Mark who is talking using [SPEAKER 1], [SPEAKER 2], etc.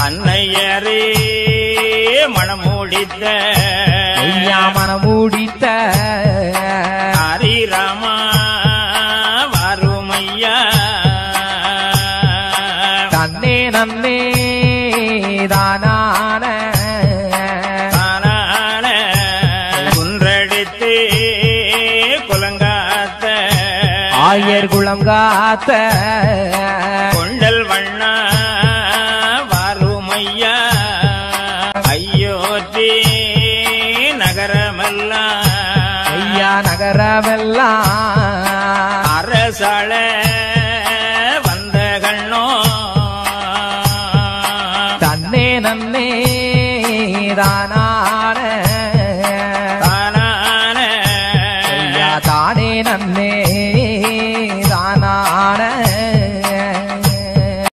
[SPEAKER 1] அன்னையரே மணமுடித்த
[SPEAKER 2] ஐயா மனமூடித்த
[SPEAKER 1] ஹரிராமா வருமையா
[SPEAKER 2] தன்னே நன்னே தானான
[SPEAKER 1] தானான குன்றெடுத்து குலங்காத்த
[SPEAKER 2] ஆயர் குளம் காத்த
[SPEAKER 1] கொண்டல் வண்ணா வருமையா ஐயோற்றி நகரமெல்லாம்
[SPEAKER 2] ஐயா நகரமெல்லாம்
[SPEAKER 1] அரசள வந்த கண்ணோ
[SPEAKER 2] தன்னே நன்னே தானா